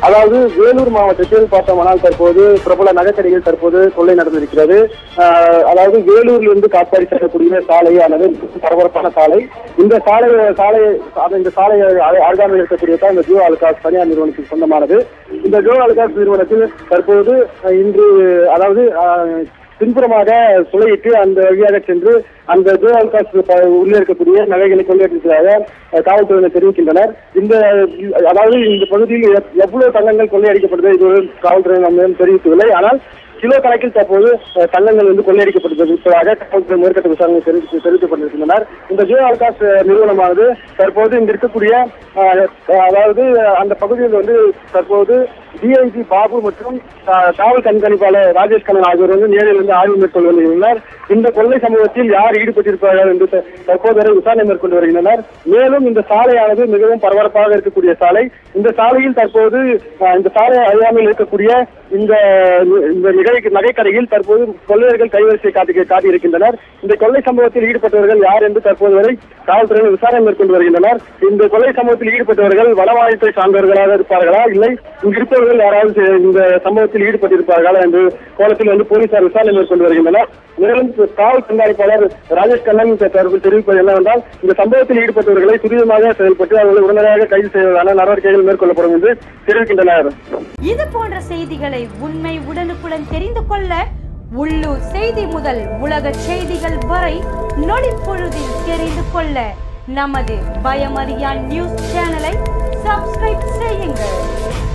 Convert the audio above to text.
அதாவது வேலூர் மாவட்டத்தில் பார்த்தோமானால் தற்போது பிரபல நகைக்கடையில் தற்போது கொள்ளை நடந்திருக்கிறது ஆஹ் அதாவது வேலூரிலிருந்து காட்பாடி செல்லக்கூடிய சாலையானது பரபரப்பான சாலை இந்த சாலை சாலை அது இந்த சாலை அருகாமையில் இருக்கக்கூடிய தான் இந்த ஜோ அல்காஸ் தனியார் நிறுவனத்துக்கு சொந்தமானது இந்த ஜோ அல்காஸ் நிறுவனத்தில் தற்போது அஹ், இன்று அதாவது ஆஹ், பின்புறமாக சுளையிட்டு அந்த வழியாக சென்று அந்த ஜோ அல்காஸ் ப- உள்ளே இருக்கக்கூடிய நகைகளை கொள்ளையடித்ததாக அஹ், காவல்துறையினர் தெரிவிக்கின்றனர் இந்த அதாவது இந்த பகுதியில் எவ்- எவ்வளவு தங்கங்கள் கொள்ளையடிக்கப்படுது இது காவல்துறையினர் நம்மிடம் தெரிவிக்கவில்லை ஆனால் கிலோ கணக்கில் தற்போது அஹ், தங்கங்கள் வந்து கொள்ளையடிக்கப்பட்டிருப்பதாக காவல்துறை முதற்கட்ட விசாரணை தெரிவித்து தெரிவிக்கப்பட்டிருக்கின்றனர் இந்த ஜியோ ஆல்காஸ் அஹ், நிறுவனமானது தற்போது இங்கு இருக்கக்கூடிய அஹ், அதாவது அஹ், அந்த பகுதியில் வந்து தற்போது டிஐஜி பாபு மற்றும் அஹ், காவல் கண்காணிப்பாளர் ராஜேஷ் கண்ணன் ஆகியோர் வந்து நேரில் வந்து ஆய்வு மேற்கொண்டு வருகின்றனர் இந்த கொள்ளை சம்பவத்தில் யார் ஈடுபட்டிருப்பார்கள் என்று த- தற்போது வரை விசாரணை மேற்கொண்டு வருகின்றனர் மேலும் இந்த சாலையானது மிகவும் பரபரப்பாக இருக்கக்கூடிய சாலை இந்த சாலையில் தற்போது அஹ், இந்த சாலை அருகாமையில் இருக்கக்கூடிய இந்த இந்த நகை நகைக்கடையில் தற்போது கொள்ளையர்கள் கைவரிசை காட்டி காட்டியிருக்கின்றனர் இந்த கொள்ளை சம்பவத்தில் ஈடுபட்டவர்கள் யார் என்று தற்போது வரை காவல்துறையினர் விசாரணை மேற்கொண்டு வருகின்றனர் இந்த கொள்ளை சம்பவத்தில் ஈடுபட்டவர்கள் வனவாயத்தை சார்ந்தவர்களாக இருப்பார்களா இல்லை இங்கு இருப்பவர்கள் யாராவது செ- இந்த சம்பவத்தில் ஈடுபட்டிருப்பார்களா என்று கோலத்தில் வந்து போலீசார் விசாரணை மேற்கொண்டு வருகின்றனர் மேலும் காவல் கண்காணிப்பாளர் ராஜேஷ் கண்ணன் தரப்பில் தெரிவிப்பது என்னவென்றால் இந்த சம்பவத்தில் ஈடுபட்டவர்களை துரிதமாக செயல்பட்டு அவர்களை உடனடியாக கைது செய்வதற்கான நடவடிக்கைகள் மேற்கொள்ளப்படும் என்று தெரிவிக்கின்றனர் இது போன்ற செய்திகளை உண்மை உடனுக்குடன் தெரிந்து கொள்ள உள்ளூர் செய்தி முதல் உலக செய்திகள் வரை நொடிப்பொழுதில் தெரிந்து கொள்ள நமது பயமறியான் நியூஸ் சேனலை சப்ஸ்கிரைப் செய்யுங்கள்